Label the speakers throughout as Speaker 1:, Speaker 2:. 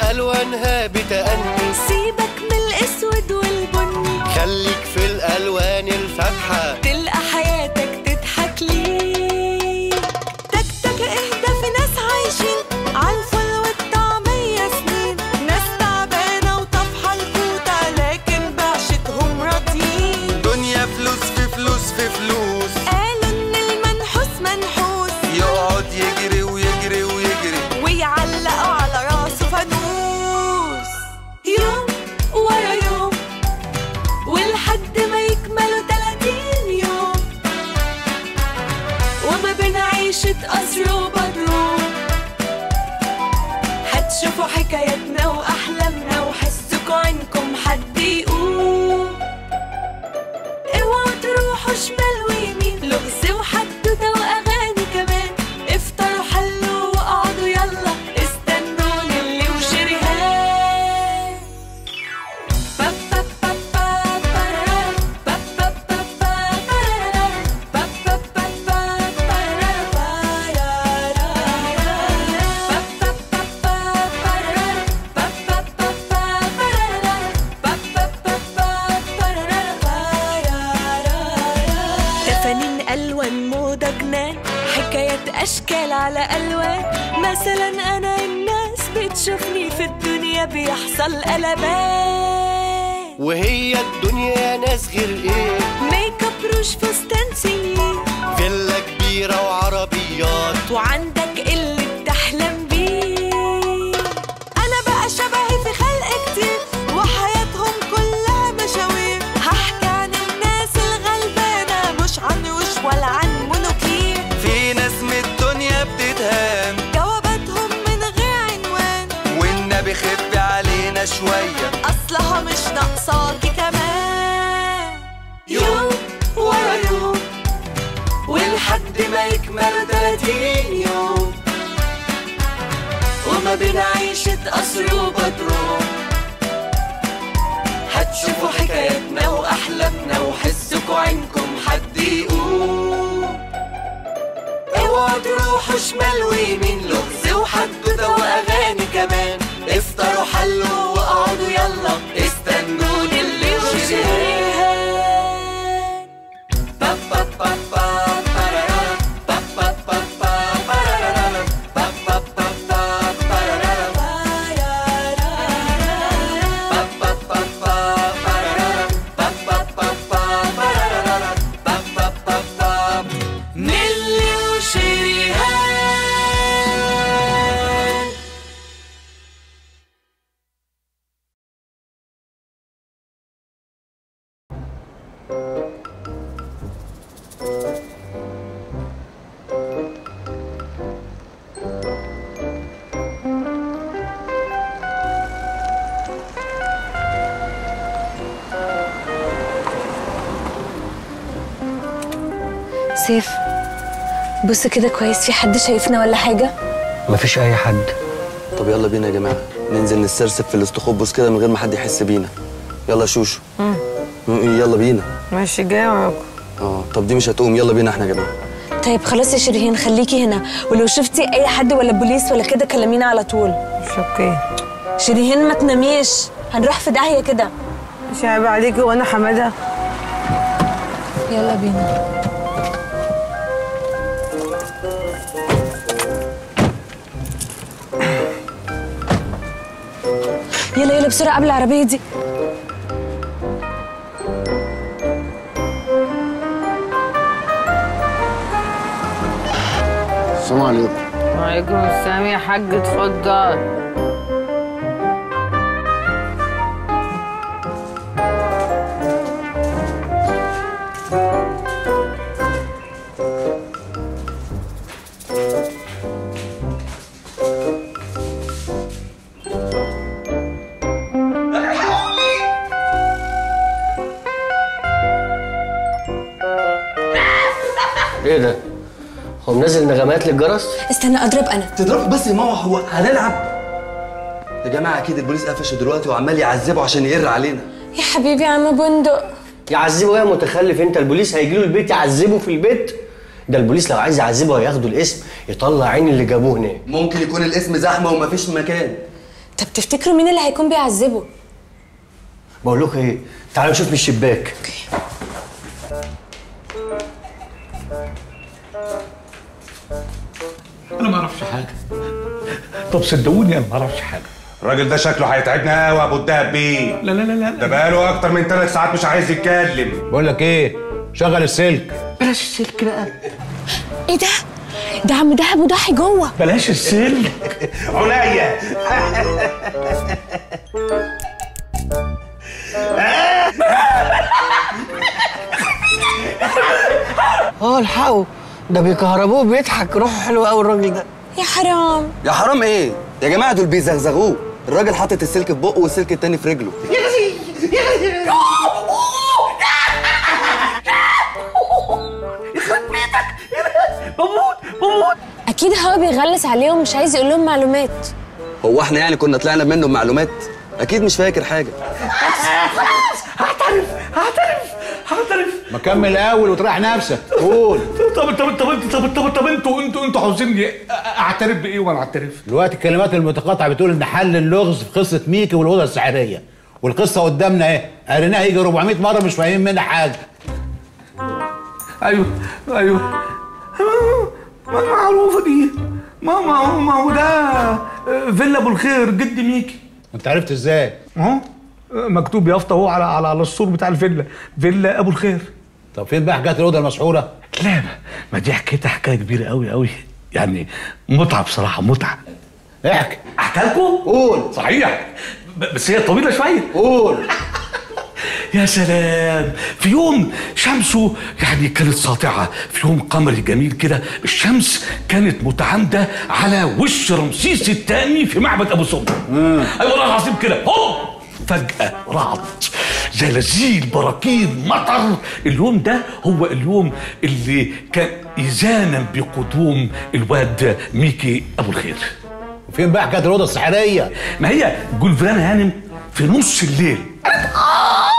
Speaker 1: ألوانها بتأني
Speaker 2: سيبك من الاسود والبني
Speaker 1: خليك في الألوان الفاتحة
Speaker 2: تلقى حياتك تضحك ليه تك تك اهدى في ناس عايشين عالفل والطعمية سنين ناس تعبانة وطفحة الكوتة لكن بعشتهم راضيين
Speaker 1: دنيا فلوس في فلوس في فلوس
Speaker 2: قالوا ان المنحوس منحوس
Speaker 1: يقعد يجري ويجري ويجري
Speaker 2: ويعلقوا على راسه فانوس يوم ورا يوم ولحد ما يكملوا 30 يوم وما بين عيشة قصر وبدروم هتشوفوا حكاياتنا وأحلامنا وحسكوا عنكم حد يقوم اوعوا تروحوا شمال ويمين لغز وحدوته واغاني كمان افطروا حلوا واقعدوا يلا استنوني اللي وشريهان با با با با برارا، با با با با برارا، با با با با برارا، برارا. با با با با برارا، با با با با برارا، با با با با برارا، برارا. تفانين ألوان موضة جنان حكايات أشكال على ألوان مثلا أنا الناس بتشوفني في الدنيا بيحصل قلبان
Speaker 1: وهي الدنيا ناس غير ايه
Speaker 2: ميك اب روش فستان سنين
Speaker 1: فيلا كبيرة وعربيات
Speaker 2: وعندك اللي بتحلم بيه انا بقى شبهي في خلق كتير وحياتهم كلها مشاوير هحكي عن الناس الغلبانه مش عن وش ولا عن منوكير
Speaker 1: في ناس من الدنيا بتتهان
Speaker 2: جواباتهم من غير عنوان
Speaker 1: والنبي خف علينا شوية
Speaker 2: اصلها مش ناقصاكي كمان يوم ورا يوم ولحد ما يكمل 30 يوم وما بين عيشة قصر وبدروم هتشوفوا حكايتنا وأحلامنا وحسكوا عينكم حد يقوم اوعوا تروحوا شمال ويمين لغز وحدوته واغاني كمان افطروا حلوا واقعدوا يلا استنوني اللي وشريهان با با با با برارا، با با با با برارا، با با با با برارا، برارا. با با با با برارا، با با با با برارا، با با با با نيلي وشريهان
Speaker 3: سيف بص كده كويس في حد شايفنا ولا حاجة
Speaker 4: مفيش اي حد
Speaker 5: طب يلا بينا يا جماعه ننزل نسترسب في الاستخبص كده من غير ما حد يحس بينا يلا يا شوشو م- يلا بينا
Speaker 6: ماشي جاي وراكم
Speaker 5: اه طب دي مش هتقوم يلا بينا احنا يا جماعه
Speaker 3: طيب خلاص يا شيرين خليكي هنا ولو شفتي اي حد ولا بوليس ولا كده كلمينا على طول
Speaker 6: مش اوكي
Speaker 3: شيرين ما تناميش هنروح في داهية كده
Speaker 6: مش عيب عليكي وانا حماده
Speaker 3: يلا بينا يلا يلا بسرعة قبل العربية دي
Speaker 7: السلام عليكم
Speaker 6: وعليكم السلام يا حاج اتفضل
Speaker 4: ايه ده هو منزل نغمات للجرس
Speaker 3: استنى اضرب انا
Speaker 5: تضرب بس يا ماما هو هنلعب يا جماعه اكيد البوليس قفشه دلوقتي وعمال يعذبه عشان يقر علينا
Speaker 3: يا حبيبي يا عم بندق
Speaker 4: يعذبه يا متخلف انت البوليس هيجي له البيت يعذبه في البيت ده البوليس لو عايز يعذبه هياخدوا الاسم يطلع عين اللي جابوه هناك
Speaker 5: ممكن يكون الاسم زحمه ومفيش مكان
Speaker 3: طب تفتكروا مين اللي هيكون بيعذبه
Speaker 4: بقول لكم ايه تعالوا نشوف من الشباك
Speaker 7: انا ما اعرفش حاجه طب صدقوني انا ما اعرفش حاجه
Speaker 8: الراجل ده شكله هيتعبنا قوي يا ابو الدهب بيه
Speaker 7: لا لا لا لا
Speaker 8: ده بقاله اكتر من ثلاث ساعات مش عايز يتكلم
Speaker 9: بقول لك ايه شغل السلك
Speaker 7: بلاش السلك بقى
Speaker 3: ايه ده ده عم دهب وضحي جوه
Speaker 7: بلاش السلك
Speaker 8: عناية
Speaker 4: اه الحقوا ده بيكهربوه بيضحك روحه حلو قوي الراجل ده
Speaker 3: يا حرام
Speaker 5: يا حرام ايه يا جماعه دول بيزغزغوه الراجل حاطط السلك في بقه والسلك التاني في رجله
Speaker 7: بموت بموت
Speaker 3: اكيد هو بيغلس عليهم مش عايز يقول لهم معلومات
Speaker 5: هو احنا يعني كنا طلعنا منه بمعلومات اكيد مش فاكر حاجه
Speaker 7: هعترف هعترف هعترف
Speaker 9: ما كمل الاول وتريح نفسك قول
Speaker 7: طب طب طب انت طب طب طب انتوا انتوا انتوا عاوزيني أ- اعترف بايه وانا اعترف؟
Speaker 9: دلوقتي الكلمات المتقاطعه بتقول ان حل اللغز في قصه ميكي والاوضه السحريه والقصه قدامنا اهي قريناها يجي 400 مره مش فاهمين منها حاجه
Speaker 7: ايوه ايوه ما معروفه دي ما ما هو ما هو ده فيلا ابو الخير جد ميكي
Speaker 9: انت عرفت ازاي
Speaker 7: اهو مكتوب يافطه اهو على على على السور بتاع الفيلا فيلا ابو الخير
Speaker 9: طب فين بقى حكايه الاوضه المسحوره
Speaker 7: لا ما دي حكايتها حكايه كبيره قوي قوي يعني متعه بصراحه متعه
Speaker 9: احكي
Speaker 7: احكي لكم
Speaker 9: قول
Speaker 7: صحيح ب- بس هي طويله شويه
Speaker 9: قول
Speaker 7: يا سلام في يوم شمسه يعني كانت ساطعة في يوم قمري جميل كده الشمس كانت متعامدة على وش رمسيس الثاني في معبد أبو سمبل أيوة والله العظيم كده هوب فجأة رعد زلازل براكين مطر اليوم ده هو اليوم اللي كان إذانا بقدوم الواد ميكي أبو الخير
Speaker 9: وفين بقى حكايه الاوضه السحريه
Speaker 7: ما هي جولفران هانم في نص الليل قالت اه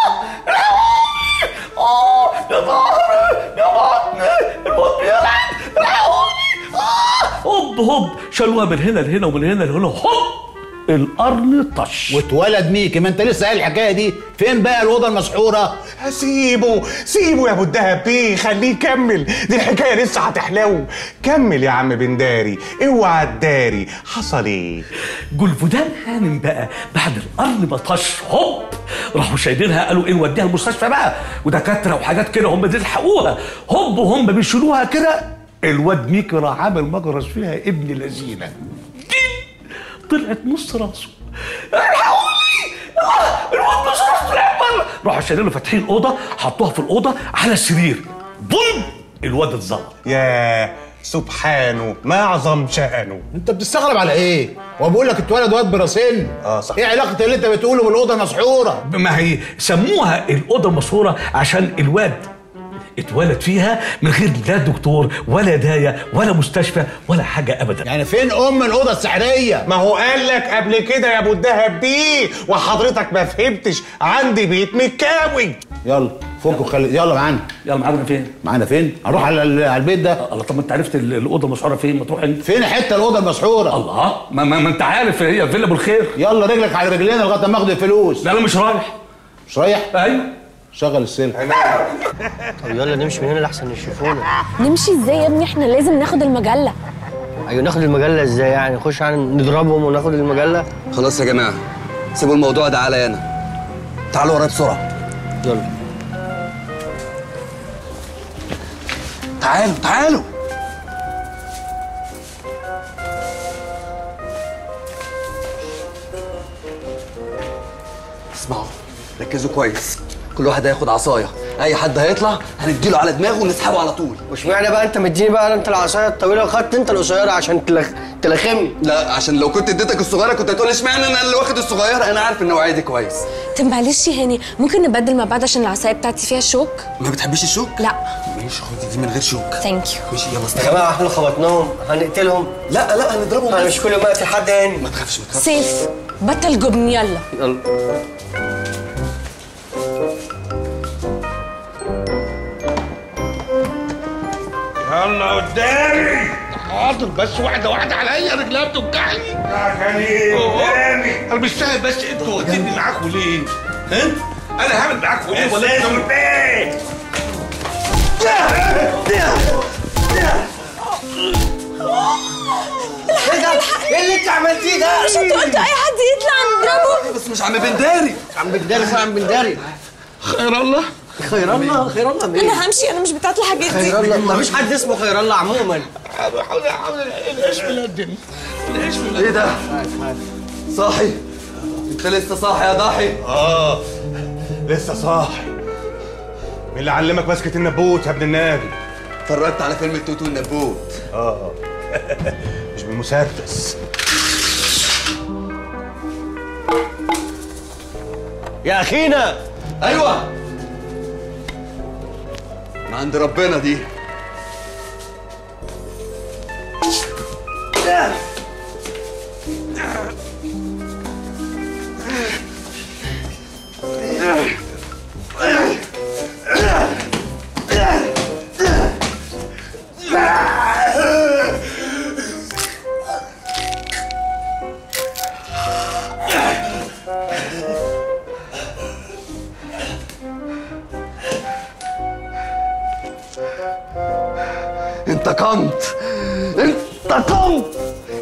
Speaker 7: اه يا ظهري يا بطني البطن يلعب الحقوني اه هوب هوب شالوها من هنا لهنا ومن هنا لهنا هوب القرن طش
Speaker 9: واتولد ميكي ما انت لسه قايل الحكايه دي فين بقى الاوضه المسحوره
Speaker 8: سيبه سيبه يا ابو الدهب بيه خليه يكمل دي الحكايه لسه هتحلو كمل يا عم بنداري اوعى تداري حصل ايه
Speaker 7: جولفودان هانم بقى بعد القرن ما طش هوب راحوا شايلينها قالوا ايه نوديها المستشفى بقى ودكاتره وحاجات كده هم دي يلحقوها هوب وهم بيشيلوها كده الواد ميكي راح عامل مجرس فيها ابن لذينه طلعت نص راسه الحقوني آه، الواد نص راسه طلع بره راحوا شايلينه فاتحين الاوضه حطوها في الاوضه على السرير بوم الواد اتظلم
Speaker 8: يا سبحانه ما اعظم شأنه
Speaker 9: انت بتستغرب على ايه هو بيقول لك اتولد واد براسين
Speaker 8: اه صح.
Speaker 9: ايه علاقه اللي انت بتقوله بالاوضه المسحوره
Speaker 7: ما هي سموها الأوضة المسحورة عشان الواد اتولد فيها من غير لا دكتور ولا داية ولا مستشفى ولا حاجة أبدا
Speaker 9: يعني فين ام الاوضه السحريه
Speaker 8: ما هو قال لك قبل كده يا ابو الدهب بيه وحضرتك ما فهمتش عندي بيت متكاوي
Speaker 9: يلا فك وخلي يلا معانا
Speaker 7: يلا معانا فين؟
Speaker 9: معانا فين هنروح على ال- على البيت ده
Speaker 7: الله طب ما انت عرفت ال- الأوضة المسحورة فين؟ ما تروح انت
Speaker 9: فين حته الاوضه المسحوره
Speaker 7: الله ما, ما, ما انت عارف هي فيلا ابو الخير
Speaker 9: يلا رجلك على رجلينا لغايه ما اخد الفلوس
Speaker 7: لا انا مش رايح
Speaker 9: مش رايح
Speaker 7: ايوه
Speaker 9: شغل السلك
Speaker 4: طب يلا نمشي من هنا لحسن يشوفونا
Speaker 3: نمشي ازاي يا ابني احنا لازم ناخد المجله
Speaker 4: ايوه ناخد المجله ازاي يعني نخش يعني نضربهم وناخد المجله
Speaker 5: خلاص يا جماعه سيبوا الموضوع ده عليا انا تعالوا ورايا بسرعه
Speaker 4: يلا
Speaker 5: تعالوا تعالوا اسمعوا ركزوا كويس كل واحد هياخد عصايه اي حد هيطلع هنديله على دماغه ونسحبه على طول
Speaker 4: واشمعنى بقى انت مديني بقى انت العصايه الطويله وخدت انت القصيره عشان تلخ... تلخمني
Speaker 5: لا عشان لو كنت اديتك الصغيره كنت هتقول اشمعنى انا اللي واخد الصغيره انا عارف النوعيه دي كويس
Speaker 3: طب معلش يا هاني ممكن نبدل مع بعض عشان العصايه بتاعتي فيها شوك
Speaker 5: ما بتحبيش الشوك
Speaker 3: لا
Speaker 5: ماشي خدي دي من غير شوك
Speaker 3: ثانك يو
Speaker 5: ماشي يلا
Speaker 4: يا
Speaker 5: استنى
Speaker 4: جماعه احنا خبطناهم هنقتلهم
Speaker 5: لا لا هنضربهم
Speaker 4: انا
Speaker 5: بس.
Speaker 4: مش كل ما اقتل حد هاني
Speaker 5: ما تخافش ما تخافش
Speaker 3: سيف بطل جبن يلا
Speaker 4: يلا
Speaker 8: يلا قدامي
Speaker 7: حاضر بس واحدة واحدة عليا رجلها بتوجعني
Speaker 8: يا خليل قدامي
Speaker 7: انا مش فاهم بس انتوا واخديني معاكم ليه؟ ها؟ انا هعمل معاكم ايه ولا انتوا هتعملوا ايه؟
Speaker 4: ايه اللي انت عملتيه ده؟
Speaker 3: مش انتوا قلتوا اي حد يطلع نضربه
Speaker 5: بس مش عم بنداري
Speaker 4: عم بنداري فين عم بنداري
Speaker 7: خير الله
Speaker 4: خير الله خير الله مين؟
Speaker 3: انا همشي انا مش بتاعت الحاجات دي
Speaker 4: خير الله مفيش حد اسمه خير الله عموما
Speaker 7: حاول حاول حاول العيش في الدنيا العيش في
Speaker 5: ايه ده؟ صاحي انت لسه صاحي يا ضاحي
Speaker 8: اه لسه صاحي مين اللي علمك مسكة النبوت يا ابن النبي
Speaker 5: اتفرجت على فيلم التوتو النبوت
Speaker 8: اه مش بالمسدس
Speaker 4: يا اخينا
Speaker 5: ايوه من عند ربنا دي انتقمت انتقمت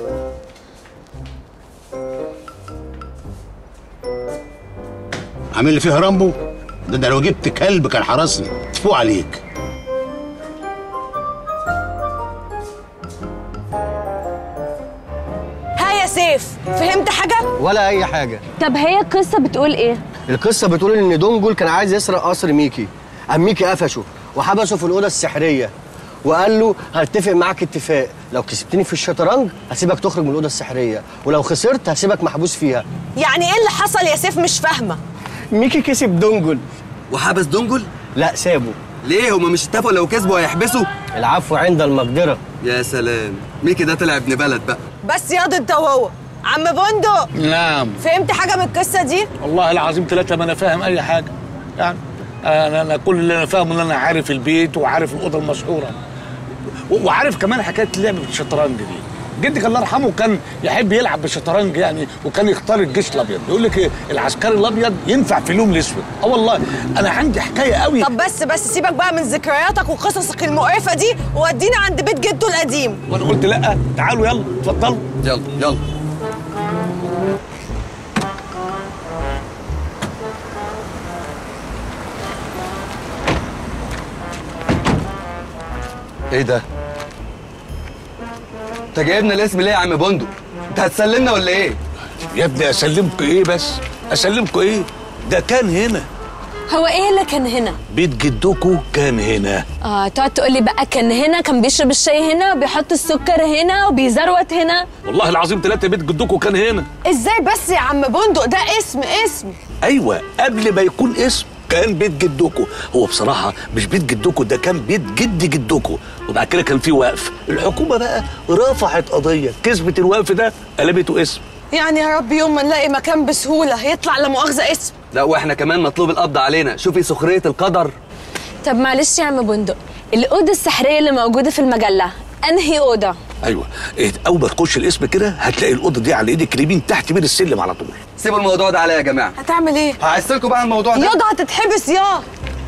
Speaker 9: عامل لي فيها رامبو ده, ده لو جبت كلب كان حرسني تفوق عليك
Speaker 3: ها يا سيف فهمت حاجه
Speaker 4: ولا اي حاجه
Speaker 3: طب هي القصه بتقول ايه
Speaker 4: القصه بتقول ان دونجل كان عايز يسرق قصر ميكي قام ميكي قفشه وحبسه في الاوضه السحريه وقال له هتفق معاك اتفاق لو كسبتني في الشطرنج هسيبك تخرج من الاوضه السحريه ولو خسرت هسيبك محبوس فيها
Speaker 3: يعني ايه اللي حصل يا سيف مش فاهمه
Speaker 4: ميكي كسب دونجل
Speaker 5: وحبس دونجل
Speaker 4: لا سابه
Speaker 5: ليه هما مش اتفقوا لو كسبوا هيحبسوا
Speaker 4: العفو عند المقدره
Speaker 5: يا سلام ميكي ده طلع ابن بلد بقى
Speaker 3: بس ياض انت وهو عم بندق
Speaker 10: نعم
Speaker 3: فهمت حاجه من القصه دي
Speaker 10: والله العظيم ثلاثة ما أنا فاهم أي حاجة يعني أنا, أنا كل اللي أنا فاهمه إن أنا عارف البيت وعارف الأوضة المشهورة و- وعارف كمان حكاية اللعب بالشطرنج دي جدك الله يرحمه كان يحب يلعب بالشطرنج يعني وكان يختار الجيش الابيض يقول لك ايه العسكري الابيض ينفع في اليوم الاسود اه والله انا عندي حكايه قوي
Speaker 3: طب بس بس سيبك بقى من ذكرياتك وقصصك المقرفه دي وودينا عند بيت جده القديم
Speaker 10: وانا قلت لا تعالوا يلا اتفضلوا
Speaker 5: يلا يلا ايه ده؟ انت جايبنا الاسم ليه يا عم بندق؟ انت هتسلمنا ولا ايه؟
Speaker 10: يا ابني اسلمكم ايه بس اسلمكم ايه ده كان هنا
Speaker 3: هو ايه اللي كان هنا
Speaker 10: بيت جدكم كان هنا
Speaker 3: اه تقعد تقول لي بقى كان هنا كان بيشرب الشاي هنا وبيحط السكر هنا وبيزروت هنا
Speaker 10: والله العظيم ثلاثة بيت جدكم كان هنا
Speaker 3: ازاي بس يا عم بندق ده اسم اسم
Speaker 10: ايوه قبل ما يكون اسم كان بيت جدكم هو بصراحة مش بيت جدكم ده كان بيت جد جدكم وبعد كده كان في وقف الحكومة بقى رفعت قضية كسبت الوقف ده قلبته اسم
Speaker 3: يعني يا رب يوم ما نلاقي مكان بسهوله يطلع لا مؤاخذه اسم
Speaker 5: لا واحنا كمان مطلوب القبض علينا شوفي سخرية القدر
Speaker 3: طب معلش يا عم بندق الاوضه السحريه اللي موجوده في المجله انهي اوضه
Speaker 10: ايوه إيه اول ما تخش الاسم كده هتلاقي الاوضه دي على ايدك اليمين تحت بين السلم على طول
Speaker 5: سيبوا الموضوع ده عليا يا جماعة
Speaker 3: هتعمل ايه
Speaker 5: هعسلكوا بقى الموضوع ده
Speaker 3: ياض هتتحبس يا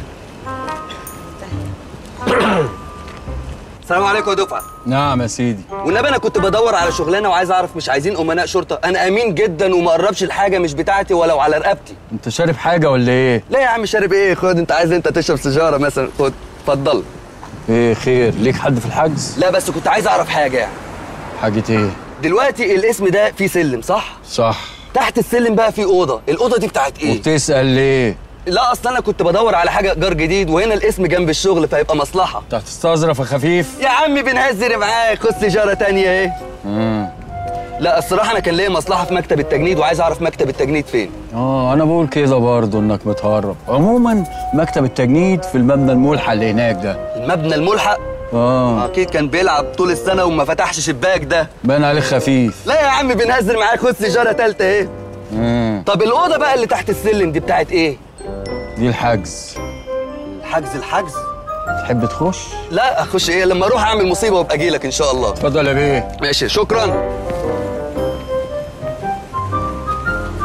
Speaker 5: السلام عليكم يا دفعة
Speaker 11: نعم يا سيدي
Speaker 5: والنبي انا كنت بدور على شغلانه وعايز اعرف مش عايزين امناء شرطه انا امين جدا وما اقربش الحاجه مش بتاعتي ولو على رقبتي
Speaker 11: انت شارب حاجه ولا ايه
Speaker 5: لا يا عم شارب ايه خد انت عايز انت تشرب سيجاره مثلا خد اتفضل
Speaker 11: ايه خير ليك حد في الحجز
Speaker 5: لا بس كنت عايز اعرف حاجه يعني
Speaker 11: حاجه ايه
Speaker 5: دلوقتي الاسم ده فيه سلم صح
Speaker 11: صح
Speaker 5: تحت السلم بقى فيه اوضه الاوضه دي بتاعت ايه
Speaker 11: وبتسال ليه
Speaker 5: لا اصل انا كنت بدور على حاجه ايجار جديد وهنا الاسم جنب الشغل فيبقى مصلحه
Speaker 11: انت هتستظرف يا خفيف
Speaker 5: يا عم بنهزر معاك خد سيجاره تانية اهي
Speaker 11: امم
Speaker 5: لا الصراحه انا كان ليا مصلحه في مكتب التجنيد وعايز اعرف مكتب التجنيد فين
Speaker 11: اه انا بقول كده برضه انك متهرب عموما مكتب التجنيد في المبنى الملحق اللي هناك ده
Speaker 5: المبنى الملحق
Speaker 11: اه
Speaker 5: اكيد كان بيلعب طول السنه وما فتحش شباك ده
Speaker 11: باين عليك خفيف
Speaker 5: لا يا عم بنهزر معاك خد سيجاره تالتة اهي
Speaker 11: امم
Speaker 5: طب الاوضه بقى اللي تحت السلم دي بتاعت ايه
Speaker 11: دي الحجز
Speaker 5: الحجز الحجز
Speaker 11: تحب تخش
Speaker 5: لا اخش ايه لما اروح اعمل مصيبه وابقى اجي لك ان شاء الله
Speaker 11: اتفضل يا بيه
Speaker 5: ماشي شكرا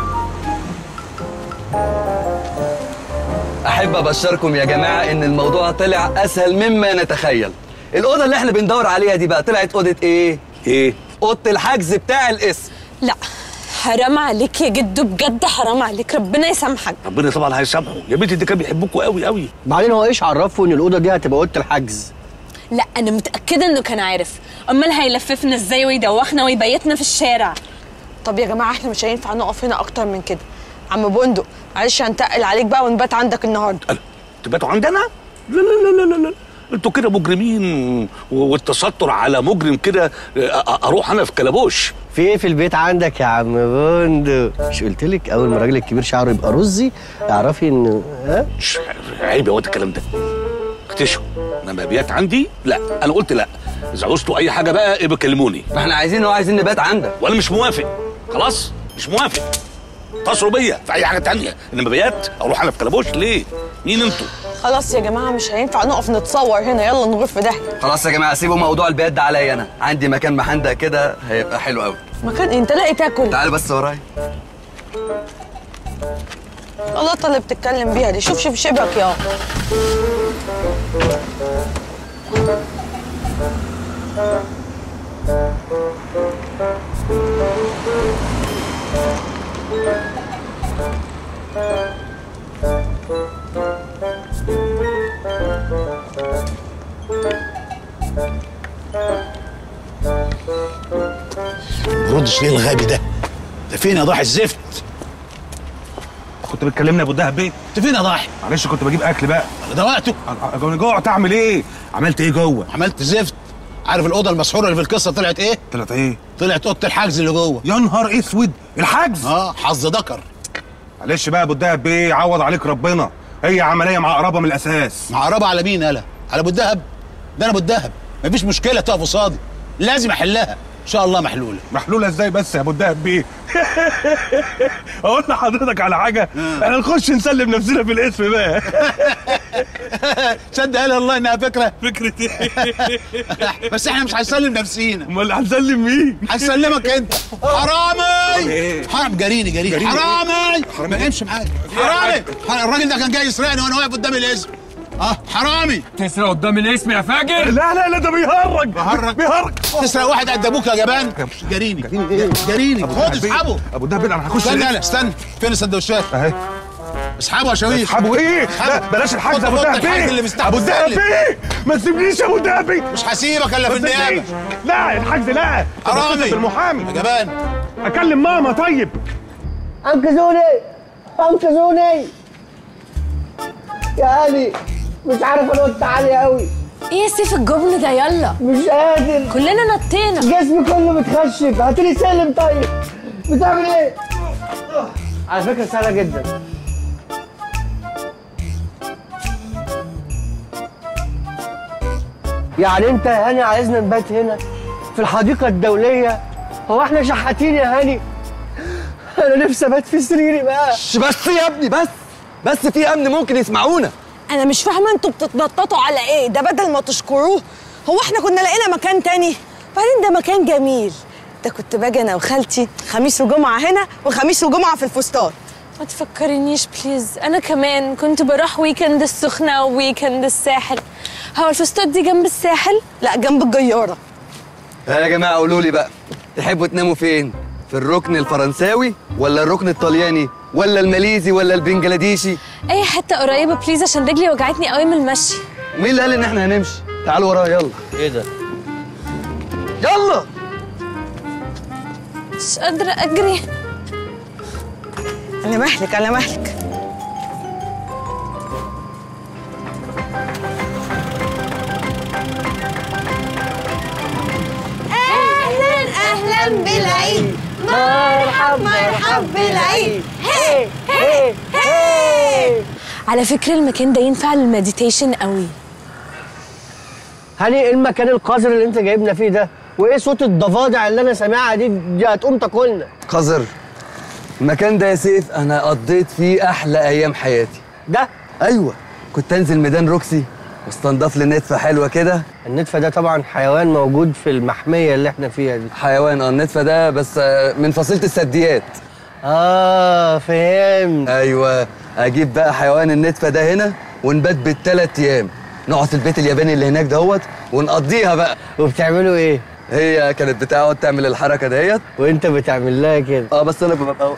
Speaker 5: احب ابشركم يا جماعه ان الموضوع طلع اسهل مما نتخيل الاوضه اللي احنا بندور عليها دي بقى طلعت اوضه ايه
Speaker 10: ايه
Speaker 5: اوضه الحجز بتاع الاسم
Speaker 3: لا حرام عليك يا جدو بجد حرام عليك ربنا يسامحك
Speaker 10: ربنا طبعا هيسامحه يا بنتي ده كان بيحبكوا قوي قوي
Speaker 4: بعدين هو ايش عرفه ان الاوضه دي هتبقى اوضه الحجز
Speaker 3: لا انا متاكده انه كان عارف امال هيلففنا ازاي ويدوخنا ويبيتنا في الشارع
Speaker 6: طب يا جماعه احنا مش هينفع نقف هنا اكتر من كده عم بندق معلش هنتقل عليك بقى ونبات عندك النهارده
Speaker 10: تباتوا عندنا لا لا لا لا لا, لا. انتوا كده مجرمين و- والتستر على مجرم كده أ- أ- اروح انا في كلبوش
Speaker 4: في ايه في البيت عندك يا عم بندق مش قلت لك اول ما الراجل الكبير شعره يبقى رزي اعرفي ان ها
Speaker 10: مش عيب يا واد الكلام ده اكتشفوا انما بيات عندي لا انا قلت لا اذا عوزتوا اي حاجه بقى ابقى كلموني
Speaker 5: ما احنا عايزين هو عايزين نبات عندك
Speaker 10: وانا مش موافق خلاص مش موافق اتصلوا بيا في اي حاجه تانية انما بيات اروح انا في كلبوش ليه مين انتوا
Speaker 6: خلاص يا جماعه مش هينفع نقف نتصور هنا يلا نغير في داهيه
Speaker 5: خلاص يا جماعه سيبوا موضوع البيات ده عليا انا عندي مكان محندق كده هيبقى حلو قوي
Speaker 6: مكان إيه؟ انت لاقي تاكل
Speaker 5: تعالوا بس ورايا
Speaker 6: اللقطه اللي بتتكلم بيها دي شوف شوف شبك يا
Speaker 9: ردش ليه الغبي ده ده فين يا ضاحي الزفت
Speaker 8: كنت بتكلمني يا ابو الدهب بيه
Speaker 9: انت فين يا ضاحي
Speaker 8: معلش كنت بجيب اكل بقى
Speaker 9: ده وقته
Speaker 8: انا جوعت اعمل ايه عملت ايه جوه
Speaker 9: عملت زفت عارف الاوضه المسحوره اللي في القصه طلعت ايه
Speaker 8: طلعت ايه
Speaker 9: طلعت اوضه الحجز اللي جوه
Speaker 8: يا نهار اسود الحجز
Speaker 9: اه حظ ذكر
Speaker 8: معلش بقى يا ابو الدهب بيه عوض عليك ربنا هي عمليه معقربه من الاساس
Speaker 9: معقربه على مين يالا على ابو الدهب ده انا ابو الدهب مفيش مشكله تقف قصادي لازم احلها ان شاء الله محلوله
Speaker 8: محلوله ازاي بس يا ابو الدهب بيه اقول لحضرتك على حاجه احنا نخش نسلم نفسنا في الاسم بقى
Speaker 9: تصدق يالا الله انها فكره
Speaker 8: فكره ايه
Speaker 9: بس احنا مش هنسلم نفسينا
Speaker 8: امال هنسلم مين
Speaker 9: هنسلمك انت حرامي
Speaker 8: إيه؟
Speaker 9: حرام جريني جريني
Speaker 8: جريني إيه؟
Speaker 9: حرامي
Speaker 8: حرامي
Speaker 9: ما امشي معاك حرامي الراجل ده كان جاي يسرقني وانا واقف قدام الاسم اه حرامي
Speaker 11: تسرق قدام الاسم يا فاجر
Speaker 8: لا لا لا ده بيهرج
Speaker 9: بيهرج؟
Speaker 8: بيهرج
Speaker 9: تسرق واحد قد ابوك يا جبان جريني جريني
Speaker 8: أبو
Speaker 9: خد
Speaker 8: الدهب بيه.
Speaker 9: اسحبه
Speaker 8: ابو الدهب بيه انا هخش
Speaker 9: استنى
Speaker 8: الاسم.
Speaker 9: انا استنى فين السندوتشات
Speaker 8: اهي
Speaker 9: اسحبه يا شويش
Speaker 8: اسحبوا ايه؟ لا بلاش الحاج ده ابو
Speaker 9: خد
Speaker 8: الدهب
Speaker 9: الحاج
Speaker 8: بيه
Speaker 9: اللي مستحمل
Speaker 8: ابو الدهب
Speaker 9: سلم.
Speaker 8: بيه ما تسيبنيش يا ابو الدهب بيه
Speaker 9: مش هسيبك الا في
Speaker 8: ما
Speaker 9: النيابه
Speaker 8: تسيبنيش. لا الحجز لا طب
Speaker 9: حرامي.
Speaker 8: اتصل بالمحامي
Speaker 9: يا جبان
Speaker 8: اكلم ماما طيب
Speaker 4: انقذوني انقذوني يا علي مش عارف انط عالي قوي
Speaker 3: ايه يا سيف الجبن ده يلا
Speaker 4: مش قادر
Speaker 3: كلنا نطينا
Speaker 4: جسمي كله متخشب هاتلي سلم طيب بتعمل ايه؟ على فكرة سهلة جدا يعني انت يا هاني عايزنا نبات هنا في الحديقة الدولية هو احنا شحاتين يا هاني انا نفسي ابات في سريري بقى
Speaker 5: بس يا ابني بس بس في امن ممكن يسمعونا
Speaker 6: انا مش فاهمه انتوا بتتنططوا على ايه ده بدل ما تشكروه هو احنا كنا لقينا مكان تاني بعدين ده مكان جميل ده كنت باجي انا وخالتي خميس وجمعه هنا وخميس وجمعه في الفستان
Speaker 3: ما تفكرنيش بليز انا كمان كنت بروح ويكند السخنه وويكند الساحل هو الفستاد دي جنب الساحل
Speaker 6: لا جنب الجياره
Speaker 5: يا جماعه قولوا لي بقى تحبوا تناموا فين في الركن الفرنساوي ولا الركن الطلياني ولا الماليزي ولا البنجلاديشي
Speaker 3: اي حته قريبه بليز عشان رجلي وجعتني قوي من المشي
Speaker 5: مين اللي قال ان احنا هنمشي تعالوا ورايا يلا
Speaker 4: ايه ده؟
Speaker 5: يلا
Speaker 3: مش قادره اجري
Speaker 6: انا مهلك انا مهلك
Speaker 2: اهلا اهلا بالعيد مرحب مرحب بالعيد هي هي هي
Speaker 3: على فكره المكان ده ينفع للمديتيشن قوي
Speaker 4: هاني ايه المكان القذر اللي انت جايبنا فيه ده؟ وايه صوت الضفادع اللي انا سامعها دي دي هتقوم تاكلنا
Speaker 5: قذر المكان ده يا سيف انا قضيت فيه احلى ايام حياتي
Speaker 4: ده
Speaker 5: ايوه كنت انزل ميدان روكسي واستنضف لي نتفه حلوه كده
Speaker 4: النتفة ده طبعا حيوان موجود في المحمية اللي احنا فيها دي
Speaker 5: حيوان اه النتفه ده بس آه، من فصيله الثدييات
Speaker 4: اه فهمت
Speaker 5: ايوه اجيب بقى حيوان النتفه ده هنا ونبات بالثلاث ايام نقعد في البيت الياباني اللي هناك دهوت ونقضيها بقى
Speaker 4: وبتعملوا ايه؟
Speaker 5: هي كانت بتقعد تعمل الحركه دهيت
Speaker 4: وانت بتعمل لها كده
Speaker 5: اه بس انا ببقى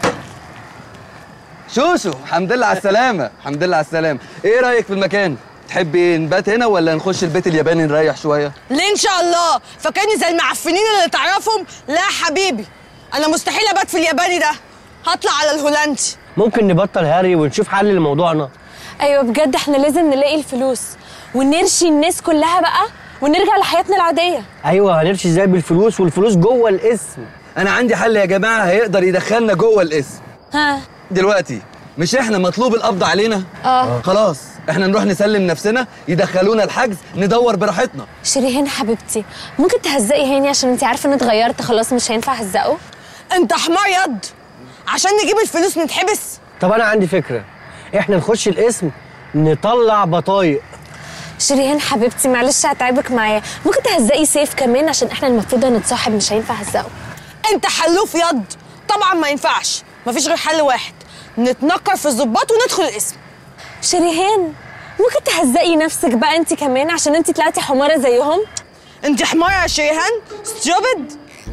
Speaker 5: شوشو الحمد لله على السلامه الحمد لله على السلامه ايه رايك في المكان تحبي إيه، نبات هنا ولا نخش البيت الياباني نريح شويه
Speaker 6: ليه ان شاء الله فاكرني زي المعفنين اللي تعرفهم لا يا حبيبي انا مستحيل ابات في الياباني ده هطلع على الهولندي
Speaker 4: ممكن نبطل هري ونشوف حل لموضوعنا
Speaker 3: ايوه بجد احنا لازم نلاقي الفلوس ونرشي الناس كلها بقى ونرجع لحياتنا العاديه
Speaker 4: ايوه هنمشي ازاي بالفلوس والفلوس جوه الاسم
Speaker 5: انا عندي حل يا جماعه هيقدر يدخلنا جوه الاسم
Speaker 3: ها
Speaker 5: دلوقتي مش احنا مطلوب القبض علينا
Speaker 3: اه
Speaker 5: خلاص احنا نروح نسلم نفسنا يدخلونا الحجز ندور براحتنا
Speaker 3: شيرين حبيبتي ممكن تهزقي هاني عشان انت عارفه اني اتغيرت خلاص مش هينفع اهزقه
Speaker 6: انت حمار يض عشان نجيب الفلوس نتحبس
Speaker 4: طب انا عندي فكره احنا نخش الاسم نطلع بطايق
Speaker 3: شيرين حبيبتي معلش هتعبك معايا ممكن تهزقي سيف كمان عشان احنا المفروض هنتصاحب مش هينفع اهزقه
Speaker 6: انت حلوف يض طبعا ما ينفعش مفيش غير حل واحد نتنكر في الظباط وندخل الاسم
Speaker 3: شيرين ممكن تهزقي نفسك بقى انت كمان عشان انت طلعتي حماره زيهم
Speaker 6: انت حماره يا شيهان ستوبد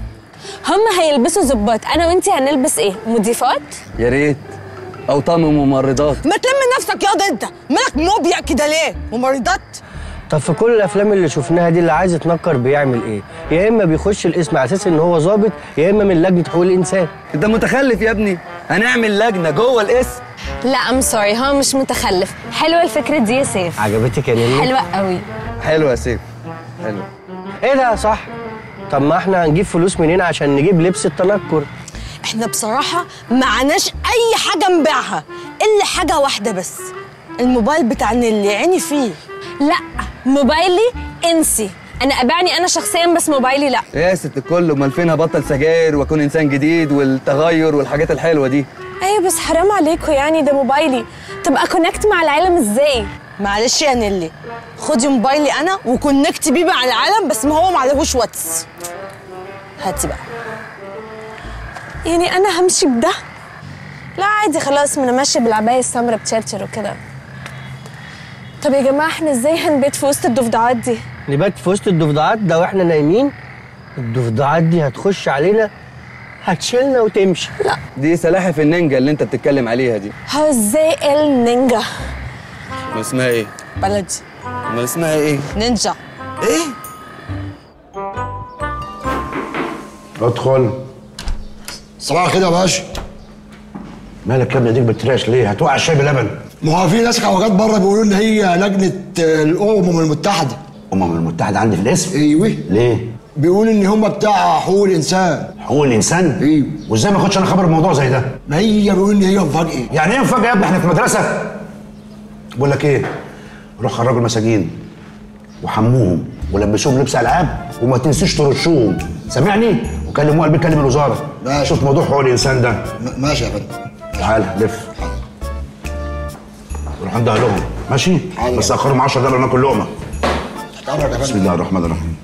Speaker 3: هم هيلبسوا ظباط انا وانت هنلبس ايه مضيفات
Speaker 5: يا ريت او طقم ممرضات
Speaker 6: ما تلم نفسك ياض انت مالك موبيا كده ليه ممرضات
Speaker 4: طب في كل الافلام اللي شفناها دي اللي عايز يتنكر بيعمل ايه يا اما بيخش الاسم على اساس ان هو ظابط يا اما من لجنه حقوق الانسان
Speaker 5: انت متخلف يا ابني هنعمل لجنه جوه الاسم
Speaker 3: لا ام سوري هو مش متخلف حلوه الفكره دي يا سيف
Speaker 4: عجبتك يا نيلي
Speaker 3: حلوه قوي
Speaker 5: حلو يا سيف حلو
Speaker 4: ايه ده صح طب ما احنا هنجيب فلوس منين عشان نجيب لبس التنكر
Speaker 6: احنا بصراحة معناش أي حاجة نبيعها إلا حاجة واحدة بس الموبايل بتاع نيلي عيني فيه
Speaker 3: لا موبايلي انسي انا ابعني انا شخصيا بس موبايلي لا
Speaker 5: يا ست الكل امال فين هبطل سجاير واكون انسان جديد والتغير والحاجات الحلوه دي
Speaker 3: ايوه بس حرام عليكم يعني ده موبايلي تبقى كونكت مع العالم ازاي
Speaker 6: معلش يا نيلي خدي موبايلي أنا وكونكتي بيه مع العالم بس ما هو معلهوش واتس هاتي بقى
Speaker 3: يعني انا همشي بده لا عادي خلاص ما انا ماشيه بالعبايه السمراء بتشرشر وكده طب يا جماعه احنا ازاي هنبيت في وسط الضفدعات دي
Speaker 4: نبات في وسط الضفدعات ده واحنا نايمين الضفدعات دي هتخش علينا هتشيلنا وتمشي
Speaker 3: لا
Speaker 5: دي سلاحف النينجا اللي انت بتتكلم عليها دي
Speaker 3: هو ازاي النينجا
Speaker 5: امال اسمها ايه
Speaker 6: بلدي
Speaker 5: امال اسمها ايه
Speaker 6: نينجا
Speaker 5: ايه
Speaker 9: ادخل
Speaker 12: صباح الخير يا باشا
Speaker 9: مالك يا ابني ايديك بتراش ليه؟ هتوقع الشاي بلبن
Speaker 12: ما هو في ناس حوجات بره بيقولوا ان هي لجنه آه، الامم المتحده
Speaker 9: الامم المتحده عندي في الاسم
Speaker 12: ايوه
Speaker 9: ليه؟
Speaker 12: بيقولوا ان هم بتاع حقوق الانسان
Speaker 9: حقوق الانسان؟
Speaker 12: ايوه
Speaker 9: وازاي ما اخدش انا خبر بموضوع زي ده؟
Speaker 12: ما هي بيقولوا ان هي مفاجاه
Speaker 9: يعني ايه مفاجاه يا ابني احنا في مدرسه؟ بقول لك ايه؟ روح خرجوا المساجين وحموهم ولبسوهم لبس العاب وما تنسيش ترشوهم سامعني؟ وكلموا قلبي كلم الوزاره
Speaker 12: ماشي.
Speaker 9: شوف موضوع حقوق الانسان ده
Speaker 12: م- ماشي يا فندم
Speaker 9: تعال لف روح عند اهلهم ماشي؟
Speaker 12: حاضر.
Speaker 9: بس اخرهم 10 دقايق قبل ما ناكل لقمه
Speaker 12: امرك يا
Speaker 9: بسم
Speaker 12: فندم
Speaker 9: الله الرحمن الرحيم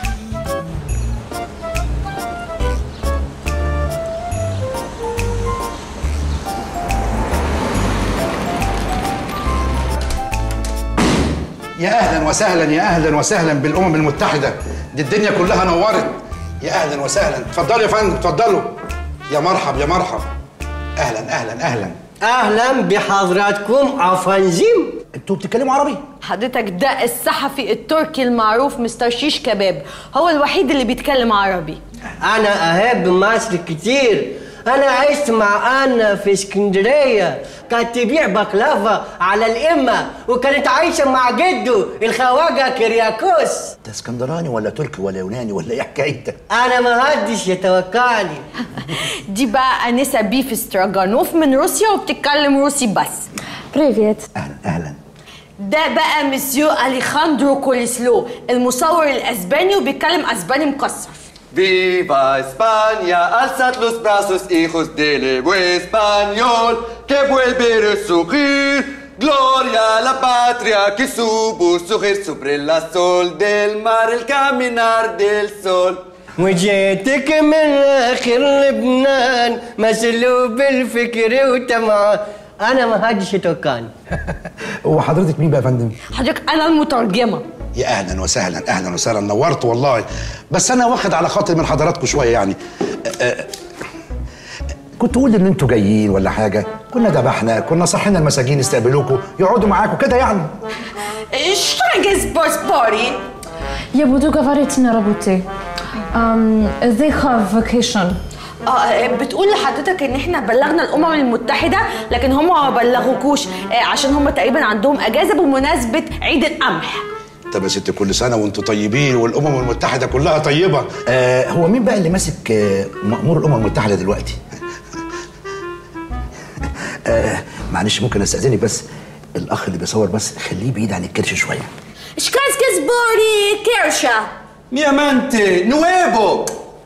Speaker 9: يا اهلا وسهلا يا اهلا وسهلا بالامم المتحده دي الدنيا كلها نورت يا اهلا وسهلا اتفضلوا يا فندم اتفضلوا يا مرحب يا مرحب اهلا اهلا اهلا
Speaker 4: اهلا بحضراتكم افنزيم
Speaker 9: انتوا بتتكلموا عربي
Speaker 13: حضرتك ده الصحفي التركي المعروف مستر شيش كباب هو الوحيد اللي بيتكلم عربي
Speaker 4: انا احب مصر كتير انا عشت مع انا في اسكندريه كانت تبيع بقلافه على الامه وكانت عايشه مع جده الخواجه كرياكوس
Speaker 9: انت اسكندراني ولا تركي ولا يوناني ولا ايه حكايتك
Speaker 4: انا ما حدش يتوقعني
Speaker 13: دي بقى انسه بيف استراجانوف من روسيا وبتتكلم روسي بس
Speaker 3: بريفيت
Speaker 9: اهلا اهلا
Speaker 13: ده بقى مسيو اليخاندرو كوليسلو المصور الاسباني وبيتكلم اسباني مكسر
Speaker 5: Viva España, alzad los brazos, hijos del Evo español, que vuelve a resurgir. Gloria a la patria que supo surgir sobre la sol del mar, el caminar del sol.
Speaker 4: وجيتك من اخر لبنان مسلوب الفكر وتمع انا ما هادش توكان
Speaker 9: هو حضرتك مين بقى يا فندم؟
Speaker 13: حضرتك انا المترجمه
Speaker 9: يا اهلا وسهلا اهلا وسهلا نورت والله بس انا واخد على خاطر من حضراتكم شويه يعني أه، أه، كنت قول ان انتوا جايين ولا حاجه كنا ذبحنا كنا صحينا المساجين يستقبلوكوا يقعدوا معاكم كده يعني
Speaker 13: Strenge Sportspori.
Speaker 3: Я буду говорить на работе. Um, they have vacation.
Speaker 13: اه بتقول لحضرتك ان احنا بلغنا الامم المتحده لكن هم ما بلغوكوش آه، عشان هم تقريبا عندهم اجازه بمناسبه عيد القمح
Speaker 9: طب يا ست كل سنه وانتوا طيبين والامم المتحده كلها طيبه آه هو مين بقى اللي ماسك آه مأمور الامم المتحده دلوقتي آه معلش ممكن استاذنك بس الاخ اللي بيصور بس خليه بعيد عن الكرش شويه
Speaker 13: شكاسك سبوري كيرشا
Speaker 5: ميامانتي نويبو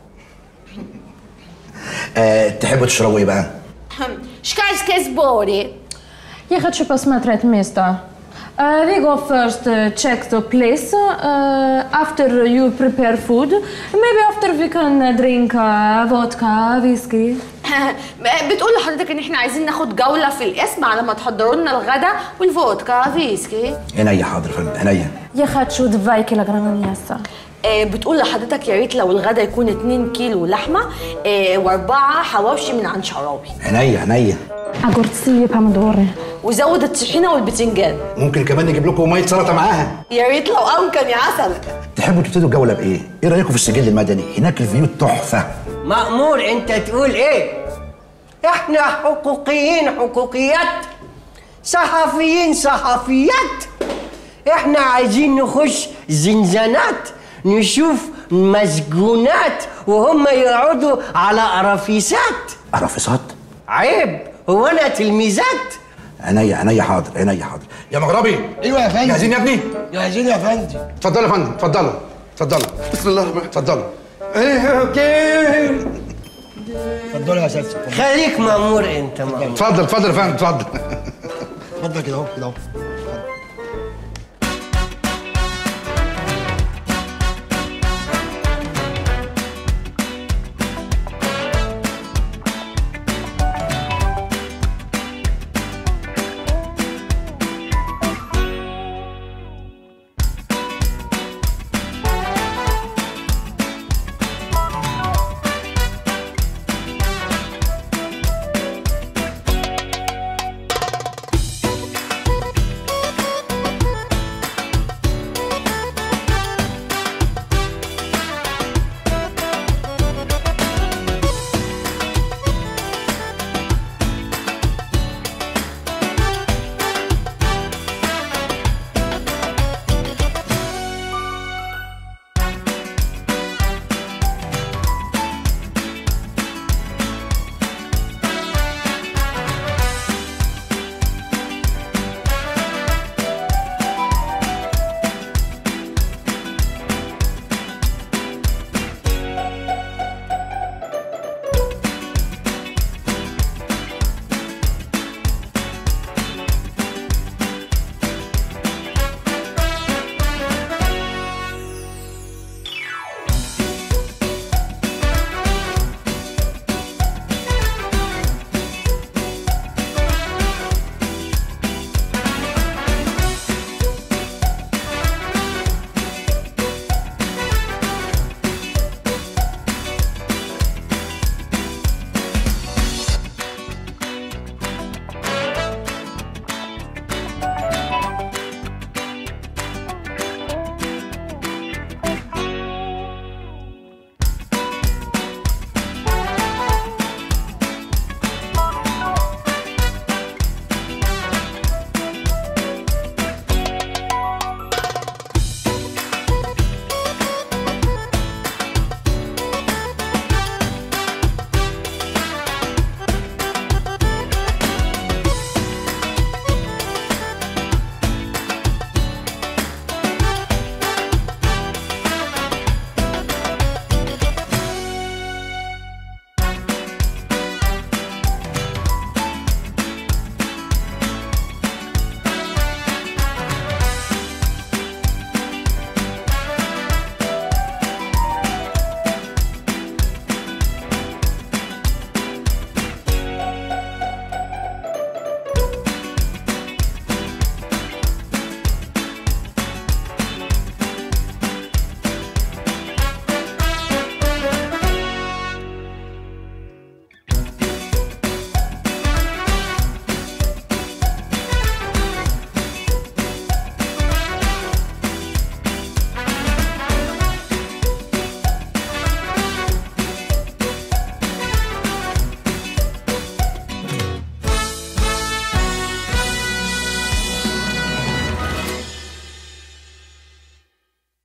Speaker 9: آه تحبوا تشربوا ايه بقى
Speaker 13: شكاسك سبوري
Speaker 3: Я хочу посмотреть место. Uh, we go first uh, check the place. Uh, after you prepare food, maybe after we can uh, drink uh, vodka, whiskey.
Speaker 13: بتقول لحضرتك ان احنا عايزين ناخد جوله في القسم على ما تحضروا لنا الغدا والفودكا فيسكي
Speaker 9: عينيا حاضر يا فندم عينيا
Speaker 3: Я хочу 2 килограмма мяса.
Speaker 13: آه، بتقول لحضرتك يا ريت لو الغدا يكون 2 كيلو لحمه آه، واربعه حواوشي من عند شعراوي
Speaker 9: عينيا عينيا
Speaker 3: Огурцы, помидоры.
Speaker 13: وزود الطحينه والبتنجان
Speaker 9: ممكن كمان نجيب لكم ميه سلطه معاها
Speaker 13: يا ريت لو امكن يا عسل
Speaker 9: تحبوا تبتدوا الجوله بايه ايه رايكم في السجل المدني هناك الفيو تحفه
Speaker 4: مأمور انت تقول ايه احنا حقوقيين حقوقيات صحفيين صحفيات احنا عايزين نخش زنزانات نشوف مسجونات وهم يقعدوا على قرافيسات
Speaker 9: قرافيسات
Speaker 4: عيب هو انا تلميذات
Speaker 9: عينيا عينيا حاضر عينيا حاضر يا مغربي
Speaker 12: ايوه يا فندم
Speaker 9: جاهزين يا ابني
Speaker 12: جاهزين يا فندم
Speaker 9: اتفضلوا يا فندم اتفضلوا اتفضلوا
Speaker 5: بسم الله الرحمن
Speaker 9: اتفضلوا
Speaker 5: ايه اوكي
Speaker 12: اتفضلوا يا اساتذه
Speaker 4: خليك مأمور انت مأمور
Speaker 9: اتفضل اتفضل يا فندم اتفضل
Speaker 12: اتفضل كده اهو كده اهو